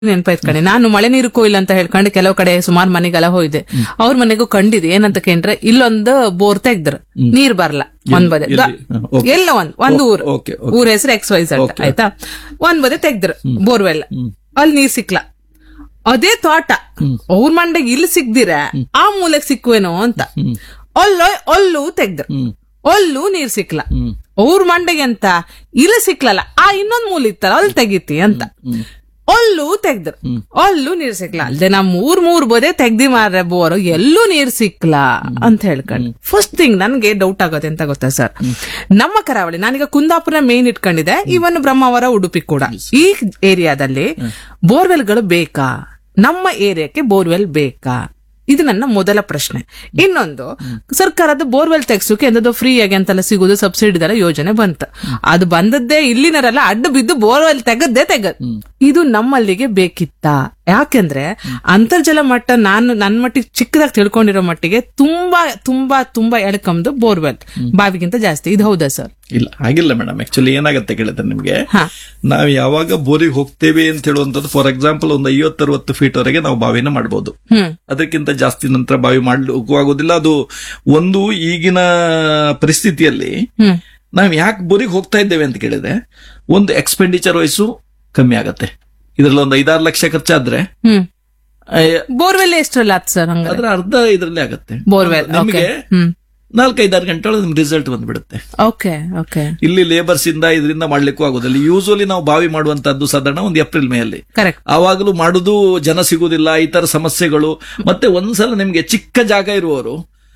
ನೆನಪಾಯ್ತು ಕಣೆ ನಾನು ಮಳೆ ನೀರು ಕೊಯ್ಲು ಅಂತ ಹೇಳ್ಕೊಂಡು ಕೆಲವು ಕಡೆ ಸುಮಾರು ಮನೆಗೆಲ್ಲ ಹೋಯ್ದೆ ಅವ್ರ ಮನೆಗೂ ಕಂಡಿದೆ ಏನಂತ ಕೇಂದ್ರೆ ಇಲ್ಲೊಂದು ಬೋರ್ ತೆಗ್ದ್ರು ನೀರ್ ಬರ್ಲ ಒಂದ್ ಬದೆ ದ- ಎಲ್ಲಿ? ಹ, okay. ಎಲ್ಲ ಒಂದ್ ಒಂದು ಊರು Okay, okay. ಊರ ಹೆಸರು ಎಕ್ಸ್ ವೈಸ್ ಅಂತ Okay. ಆಯ್ತಾ ಒಂದ್ ಬದೆ ತೆಗ್ದ್ರು ಬೋರ್ವೆಲ್ ಅಲ್ಲಿ ನೀರ್ ಸಿಕ್ಲ ಅದೇ ತೋಟ ಅವ್ರ ಮಂಡೆಗೆ ಇಲ್ಲಿ ಸಿಗ್ದಿರ ಆ ಮೂಲೆಗ್ ಸಿಕ್ಕುವೇನೋ ಅಂತ ಅಲ್ಲೋ ಅಲ್ಲೂ ತೆಗ್ದ್ರು ಅಲ್ಲೂ ನೀರ್ ಸಿಕ್ಲ ಅವ್ರ ಮಂಡೆಗೆ ಅಂತ ಇಲ್ಲಿ ಸಿಕ್ಲಲ್ಲ ಆ ಇನ್ನೊಂದ್ ಮೂಲ ಇತ್ತಲ್ಲ ಅಲ್ಲಿ ತೆಗಿತಿ ಅಂತ ಅಲ್ಲೂ ತೆಗ್ದ್ರು ಅಲ್ಲೂ ನೀರ್ ಸಿಕ್ಲ ಅಲ್ದೆ ನಮ್ ಮೂರ್ ಮೂರ್ ಬದೇ ತೆಗ್ದಿ ಮಾರ್ರೆ ಬೋರ್ ಎಲ್ಲೂ ನೀರ್ ಸಿಕ್ಲ ಅಂತ ಹೇಳ್ಕೊಂಡು ಫಸ್ಟ್ ಥಿಂಗ್ ನನ್ಗೆ ಡೌಟ್ ಆಗೋದೆ ಅಂತ ಗೊತ್ತಾ ಸರ್ ನಮ್ಮ ಕರಾವಳಿ ನಾನೀಗ ಕುಂದಾಪುರ ಮೇನ್ ಇಟ್ಕೊಂಡಿದೆ ಇವನ್ ಬ್ರಹ್ಮಾವರ ಉಡುಪಿ ಕೂಡ ಈ ಏರಿಯಾದಲ್ಲಿ ಬೋರ್ವೆಲ್ಗಳು ಬೇಕಾ ನಮ್ಮ ಏರಿಯಾಕ್ಕೆ ಬೋರ್ವೆಲ್ ಬೇಕಾ ಇದು ನನ್ನ ಮೊದಲ ಪ್ರಶ್ನೆ ಇನ್ನೊಂದು ಸರ್ಕಾರದ ಬೋರ್ವೆಲ್ ತೆಗ್ಸೋಕೆ ಎಂದದು ಫ್ರೀ ಆಗಿ ಅಂತೆಲ್ಲ ಸಿಗುದು ಸಬ್ಸಿಡಿದೆಲ್ಲ ಯೋಜನೆ ಬಂತು ಅದು ಬಂದದ್ದೇ ಇಲ್ಲಿನರೆಲ್ಲ ಅಡ್ಡ ಬಿದ್ದು ಬೋರ್ವೆಲ್ ತೆಗದ್ದೇ ತೆಗದ್ ಇದು ನಮ್ಮಲ್ಲಿಗೆ ಬೇಕಿತ್ತಾ ಯಾಕೆಂದ್ರೆ ಅಂತರ್ಜಲ ಮಟ್ಟ ನಾನು ನನ್ನ ಮಟ್ಟಿಗೆ ಚಿಕ್ಕದಾಗಿ ತಿಳ್ಕೊಂಡಿರೋ ಮಟ್ಟಿಗೆ ತುಂಬಾ ತುಂಬಾ ತುಂಬಾ ಎಳ್ಕಂದು ಬೋರ್ವೆಲ್ ಬಾವಿಗಿಂತ ಜಾಸ್ತಿ ಇದು ಹೌದಾ ಸರ್ ಇಲ್ಲ ಆಗಿಲ್ಲ ಮೇಡಮ್ ಆಕ್ಚುಲಿ ಏನಾಗತ್ತೆ ಕೇಳಿದ್ರೆ ನಿಮ್ಗೆ ಹಾ. ನಾವು ಯಾವಾಗ ಬೋರಿಗೆ ಹೋಗ್ತೇವೆ ಅಂತ ಹೇಳುವಂತದ್ದು ಫಾರ್ ಎಕ್ಸಾಂಪಲ್ ಒಂದು ಐವತ್ತರವತ್ತು ಫೀಟ್ ವರೆಗೆ ನಾವು ಬಾವಿನ ಮಾಡಬಹುದು ಹ್ಮ್ ಅದಕ್ಕಿಂತ ಜಾಸ್ತಿ ನಂತರ ಬಾವಿ ಮಾಡ್ಲಿಕ್ಕೂ ಆಗೋದಿಲ್ಲ ಅದು ಒಂದು ಈಗಿನ ಪರಿಸ್ಥಿತಿಯಲ್ಲಿ ಹ್ಮ್ ನಾವು ಯಾಕೆ ಬೋರಿಗೆ ಹೋಗ್ತಾ ಇದ್ದೇವೆ ಅಂತ ಕೇಳಿದ್ರೆ ಒಂದು ಎಕ್ಸ್ಪೆಂಡಿಚರ್ ವಯಸ್ಸು ಕಮ್ಮಿ ಆಗತ್ತೆ ಇದ್ರಲ್ಲಿ ಒಂದು ಐದಾರು ಲಕ್ಷ ಖರ್ಚಾದ್ರೆ ಹ್ಮ್ ಆ, ಬೋರ್ವೆಲ್ ಎಷ್ಟರಲ್ಲ ಆತ್ ಸರ್ ಹಂಗಾರೆ ಅದರ ಅರ್ಧ ಇದರಲ್ಲಿ ಆಗತ್ತೆ ಬೋರ್ವೆಲ್ ಓಕೆ ನಿಮಗೆ ಹ್ಮ್ ನಾಲ್ಕೈದಾರು ಗಂಟೆ ಒಳಗೆ ನಿಮ್ಗೆ ರಿಸಲ್ಟ್ ಬಂದ್ಬಿಡುತ್ತೆ ಓಕೆ ಓಕೆ ಇಲ್ಲಿ ಲೇಬರ್ಸ್ ಇಂದ ಇದರಿಂದ ಮಾಡ್ಲಿಕ್ಕೂ ಆಗೋದಿಲ್ಲ ಯೂಶಲಿ ನಾವು ಬಾವಿ ಮಾಡುವಂತದ್ದು ಸಾಧಾರಣ ಒಂದು ಏಪ್ರಿಲ್ ಮೇ ಅಲ್ಲಿ ಕರೆಕ್ಟ್ ಆವಾಗಲೂ ಮಾಡುದು ಜನ ಸಿಗುವುದಿಲ್ಲ ಈ ತರ ಸಮಸ್ಯೆಗಳು ಮತ್ತೆ ಒಂದ್ಸಲ ನಿಮ್ಗೆ ಚಿಕ್ಕ ಜಾಗ ಇರುವವರು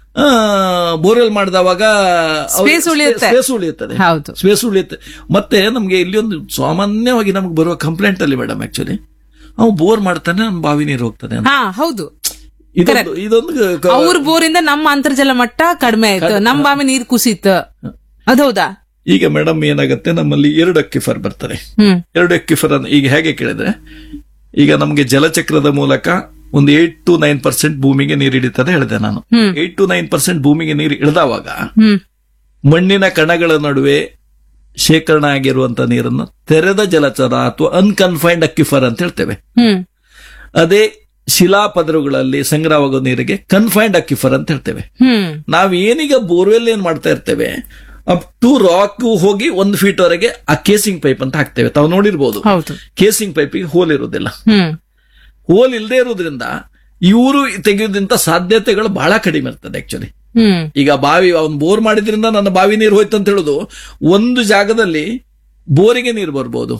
ಬೋರ್ವೆಲ್ ಮಾಡಿದವಾಗ Space ಉಳಿಯುತ್ತೆ. ಸ್ಪೇಸ್ ಉಳಿಯುತ್ತದೆ ಹೌದು ಸ್ಪೇಸ್ ಉಳಿಯುತ್ತೆ ಮತ್ತೆ ನಮ್ಗೆ ಇಲ್ಲಿ ಒಂದು ಸಾಮಾನ್ಯವಾಗಿ ನಮ್ಗೆ ಬರುವ ಕಂಪ್ಲೇಂಟ್ ಅಲ್ಲಿ ಮೇಡಮ್ ಆಕ್ಚುಲಿ ಅವ್ ಬೋರ್ ಮಾಡ್ತಾನೆ ನಮ್ ಬಾವಿ ನೀರು ಹೋಗ್ತದೆ ಅಂತ ಹಾ ಹೌದು ಇದೊಂದು ಇದೊಂದು ಕ- ಅವ್ರ ಬೋರಿಂದ ನಮ್ಮ ಅಂತರ್ಜಲ ಮಟ್ಟ ಕಡಿಮೆ ಆಯ್ತು ನಮ್ ಬಾವಿ ನೀರ್ ಕುಸಿತ ಅದೌದಾ ಈಗ ಮೇಡಮ್ ಏನಾಗುತ್ತೆ ನಮ್ಮಲ್ಲಿ ಎರಡು ಅಕ್ಕಿಫರ್ ಬರ್ತಾರೆ ಹ್ಮ್ ಎರಡು ಎಕ್ವಿಫರ್ ಅನ್ನು ಈಗ ಹೇಗೆ ಕೇಳಿದ್ರೆ ಈಗ ನಮಗೆ ಜಲಚಕ್ರದ ಮೂಲಕ ಒಂದು ಏಟ್ ಟು ನೈನ್ ಪರ್ಸೆಂಟ್ ಭೂಮಿಗೆ ನೀರು ಹಿಡಿತದೆ ಹೇಳಿದೆ ನಾನು ಹ್ಮ್. ಏಟ್ ಟು ನೈನ್ ಪರ್ಸೆಂಟ್ ಭೂಮಿಗೆ ನೀರು ಇಳಿದವಾಗ ಹ್ಮ್ ಮಣ್ಣಿನ ಕಣಗಳ ನಡುವೆ ಶೇಖರಣೆ ಆಗಿರುವಂತ ನೀರನ್ನು ತೆರೆದ ಜಲಚರ ಅಥವಾ ಅನ್ಕನ್ಫೈನ್ಡ್ ಅಕ್ವಿಫರ್ ಅಂತ ಹೇಳ್ತೇವೆ ಹ್ಮ್ ಅದೇ ಶಿಲಾಪದರುಗಳಲ್ಲಿ ಸಂಗ್ರಹವಾಗೋ ನೀರಿಗೆ ಕನ್ಫೈನ್ಡ್ ಅಕ್ವಿಫರ್ ಅಂತ ಹೇಳ್ತೇವೆ ಹ್ಮ್ ನಾವ್ ಏನೀಗ ಬೋರ್ವೆಲ್ ಏನ್ ಮಾಡ್ತಾ ಇರ್ತೇವೆ ಅಪ್ ಟು ರಾಕ್ ಹೋಗಿ ಒಂದು ಫೀಟ್ ವರೆಗೆ ಆ ಕೇಸಿಂಗ್ ಪೈಪ್ ಅಂತ ಹಾಕ್ತೇವೆ ತಾವು ನೋಡಿರ್ಬೋದು ಹೌದು ಕೇಸಿಂಗ್ ಪೈಪಿಗೆ ಹೋಲ್ ಇರುವುದಿಲ್ಲ ಹ್ಮ್ ಹೋಲ್ ಇಲ್ಲದೆ ಇರುವುದರಿಂದ ಇವರು ತೆಗೆಯೋದಂತ ಸಾಧ್ಯತೆಗಳು ಬಹಳ ಕಡಿಮೆ ಇರ್ತದೆ ಆಕ್ಚುಲಿ ಹ್ಮ್ ಈಗ ಬಾವಿ ಅವ್ನು ಬೋರ್ ಮಾಡಿದ್ರಿಂದ ನನ್ನ ಬಾವಿ ನೀರು ಹೋಯ್ತು ಅಂತ ಹೇಳುದು ಒಂದು ಜಾಗದಲ್ಲಿ ಬೋರಿಗೆ ನೀರು ಬರ್ಬೋದು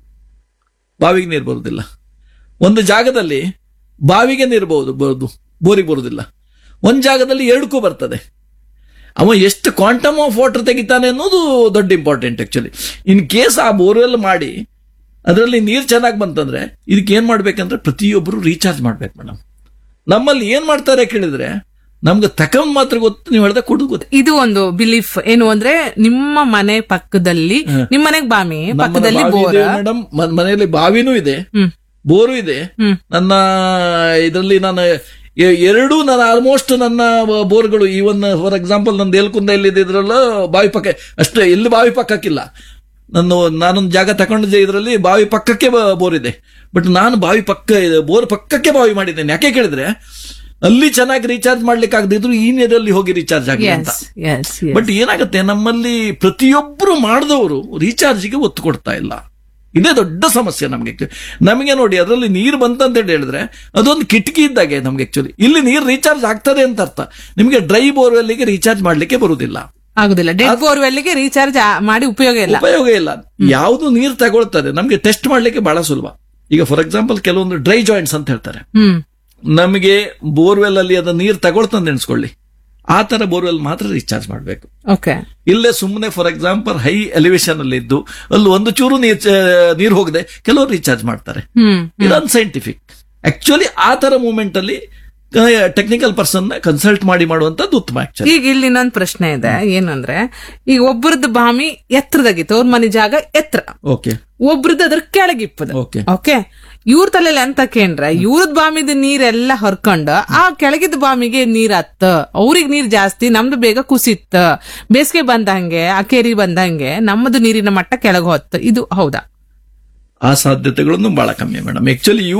ಬಾವಿಗೆ ನೀರು ಬರುವುದಿಲ್ಲ ಒಂದು ಜಾಗದಲ್ಲಿ ಬಾವಿಗೆ ನೀರು ಬಹುದು ಬರುದು ಬೋರಿಗೆ ಬರುವುದಿಲ್ಲ ಒಂದ್ ಜಾಗದಲ್ಲಿ ಎರಡಕ್ಕೂ ಬರ್ತದೆ ಅವ ಎಷ್ಟು ಕ್ವಾಂಟಮ್ ಆಫ್ ವಾಟರ್ ತೆಗಿತಾನೆ ಅನ್ನೋದು ದೊಡ್ಡ ಇಂಪಾರ್ಟೆಂಟ್ ಆಕ್ಚುಲಿ ಇನ್ ಕೇಸ್ ಆ ಬೋರ್ವೆಲ್ ಮಾಡಿ ಅದರಲ್ಲಿ ನೀರು ಚೆನ್ನಾಗಿ ಬಂತಂದ್ರೆ ಇದಕ್ಕೆ ಏನ್ ಮಾಡ್ಬೇಕಂದ್ರೆ ಪ್ರತಿಯೊಬ್ಬರು ರೀಚಾರ್ಜ್ ಮಾಡ್ಬೇಕು ಮೇಡಮ್ ನಮ್ಮಲ್ಲಿ ಏನ್ ಮಾಡ್ತಾರೆ ಕೇಳಿದ್ರೆ ನಮ್ಗೆ ತಕೊಂಡ್ ಮಾತ್ರ ಗೊತ್ತು ನೀವು ಹೇಳ್ದ ಕೊಡುದು ಗೊತ್ತು ಇದು ಒಂದು ಬಿಲೀಫ್ ಏನು ಅಂದ್ರೆ ನಿಮ್ಮ ಮನೆ ಪಕ್ಕದಲ್ಲಿ ನಿಮ್ ಮನೆಗ್ ಬಾಮಿ ಪಕ್ಕದಲ್ಲಿ ಬೋರ್ ಮೇಡಮ್ ಮನೆಯಲ್ಲಿ ಬಾವಿನೂ ಇದೆ ಹ್ಮ್ ಬೋರು ಇದೆ ಹ್ಮ್ ನನ್ನ ಇದರಲ್ಲಿ ನಾನು ಎ- ಎರಡೂ ನಾನು ಆಲ್ಮೋಸ್ಟ್ ನನ್ನ ಬ- ಬೋರ್ಗಳು ಈವನ್ ಫಾರ್ ಎಕ್ಸಾಂಪಲ್ ನಂದು ಏಲ್ಕುಂದ ಎಲ್ಲಿದೆ ಇದ್ರಲ್ಲ ಬಾವಿ ಪಕ್ಕ ಅಷ್ಟೇ ಎಲ್ಲಿ ಬಾವಿ ಪಕ್ಕಕ್ಕಿಲ್ಲ ನಾನು ನಾನೊಂದು ಜಾಗ ತಗೊಂಡಿದ್ದೆ ಇದರಲ್ಲಿ ಬಾವಿ ಪಕ್ಕಕ್ಕೆ ಬ- ಬೋರ್ ಇದೆ ಬಟ್ ನಾನು ಬಾವಿ ಪಕ್ಕ ಬೋರ್ ಪಕ್ಕಕ್ಕೆ ಬಾವಿ ಮಾಡಿದ್ದೇನೆ ಯಾಕೆ ಕೇಳಿದ್ರೆ ಅಲ್ಲಿ ಚೆನ್ನಾಗಿ ರೀಚಾರ್ಜ್ ಮಾಡ್ಲಿಕ್ಕೆ ಆಗದಿದ್ರು ಈ ನೀರಲ್ಲಿ ಹೋಗಿ ರೀಚಾರ್ಜ್ ಆಗಿ ಅಂತ ಎಸ್ ಎಸ್ ಬಟ್ ಏನಾಗುತ್ತೆ ನಮ್ಮಲ್ಲಿ ಪ್ರತಿಯೊಬ್ಬರು ಮಾಡಿದವರು ರೀಚಾರ್ಜ್ಗೆ ಒತ್ತು ಕೊಡ್ತಾ ಇಲ್ಲ ಇದೇ ದೊಡ್ಡ ಸಮಸ್ಯೆ ನಮಗೆ ನಮಗೆ ನೋಡಿ ಅದರಲ್ಲಿ ನೀರು ಬಂತಂತ ಹೇಳಿ ಹೇಳಿದ್ರೆ ಅದೊಂದು ಕಿಟಕಿ ಇದ್ದಾಗೆ ನಮ್ಗೆ ಆಕ್ಚುಲಿ ಇಲ್ಲಿ ನೀರು ರೀಚಾರ್ಜ್ ಆಗ್ತದೆ ಅಂತ ಅರ್ಥ ನಿಮಗೆ ಡ್ರೈ ಬೋರ್ವೆಲ್ಗೆ ರೀಚಾರ್ಜ್ ಮಾಡ್ಲಿಕ್ಕೆ ಬರುವುದಿಲ್ಲ ಆಗುದಿಲ್ಲ ಡೆಡ್ ಬೋರ್ವೆಲ್ಗೆ ರೀಚಾರ್ಜ್ ಮಾಡಿ ಉಪಯೋಗ ಇಲ್ಲ ಉಪಯೋಗ ಇಲ್ಲ ಯಾವುದು ನೀರು ತಗೊಳ್ತದೆ ನಮಗೆ ಟೆಸ್ಟ್ ಮಾಡ್ಲಿಕ್ಕೆ ಬಹಳ ಸುಲಭ ಈಗ ಫಾರ್ ಎಕ್ಸಾಂಪಲ್ ಕೆಲವೊಂದು ಡ್ರೈ ಜಾಯಿಂಟ್ಸ್ ಅಂತ ಹೇಳ್ತಾರೆ ಹ್ಮ್ ನಮಗೆ ಬೋರ್ವೆಲ್ ಅಲ್ಲಿ ಅದ ನೀರು ತಗೊಳ್ತಂದು ಎಣಿಸ್ಕೊಳ್ಳಿ ಆ ತರ ಬೋರ್ವೆಲ್ ಮಾತ್ರ ರೀಚಾರ್ಜ್ ಮಾಡಬೇಕು ಓಕೆ ಇಲ್ಲೇ ಸುಮ್ಮನೆ ಫಾರ್ ಎಕ್ಸಾಂಪಲ್ ಹೈ ಎಲಿವೇಶನ್ ಅಲ್ಲಿ ಇದ್ದು ಅಲ್ಲಿ ಒಂದು ಚೂರು ನೀರ್ ನೀರು ಹೋಗದೆ ಕೆಲವರು ರೀಚಾರ್ಜ್ ಮಾಡ್ತಾರೆ ಹ್ಮ್ ಇದು ಅನ್ಸೈಂಟಿಫಿಕ್ ಆಕ್ಚುಲಿ ಆ ತರ ಮೂಮೆಂಟ್ ಅಲ್ಲಿ ಟೆಕ್ನಿಕಲ್ ಪರ್ಸನ್ ಕನ್ಸಲ್ಟ್ ಮಾಡಿ ಮಾಡುವಂತದ್ದು ಉತ್ತಮ ಆಕ್ಚುಲಿ ಈಗ ಇಲ್ಲಿ ಇನ್ನೊಂದು ಪ್ರಶ್ನೆ ಇದೆ ಏನಂದ್ರೆ ಈಗ ಒಬ್ಬರದ್ದು ಬಾಮಿ ಎತ್ತರದಾಗಿತ್ತು ಅವ್ರ ಮನೆ ಜಾಗ ಎತ್ತರ ಓಕೆ ಒಬ್ರದ್ದು ಅದ್ರ ಕೆಳಗಿಪ್ಪದ ಓಕೆ ಓಕೆ ಇವ್ರ ತಲೆಯಲ್ಲಿ ಎಂತ ಕೇಂದ್ರ ಇವ್ರದ್ ಬಾಮಿದ ನೀರೆಲ್ಲ ಹೊರ್ಕೊಂಡು ಆ ಕೆಳಗಿದ ಬಾಮಿಗೆ ನೀರ್ ಹತ್ತ ಅವ್ರಿಗೆ ನೀರ್ ಜಾಸ್ತಿ ನಮ್ದು ಬೇಗ ಕುಸಿತ್ತ ಬೇಸಿಗೆ ಬಂದಂಗೆ ಆ ಕೇರಿ ಬಂದಂಗೆ ನಮ್ಮದು ನೀರಿನ ಮಟ್ಟ ಕೆಳಗೆ ಹೊತ್ತು ಇದು ಹೌದಾ ಆ ಸಾಧ್ಯತೆಗಳನ್ನು ಬಹಳ ಕಮ್ಮಿ ಮೇಡಮ್ ಆಕ್ಚುಲಿ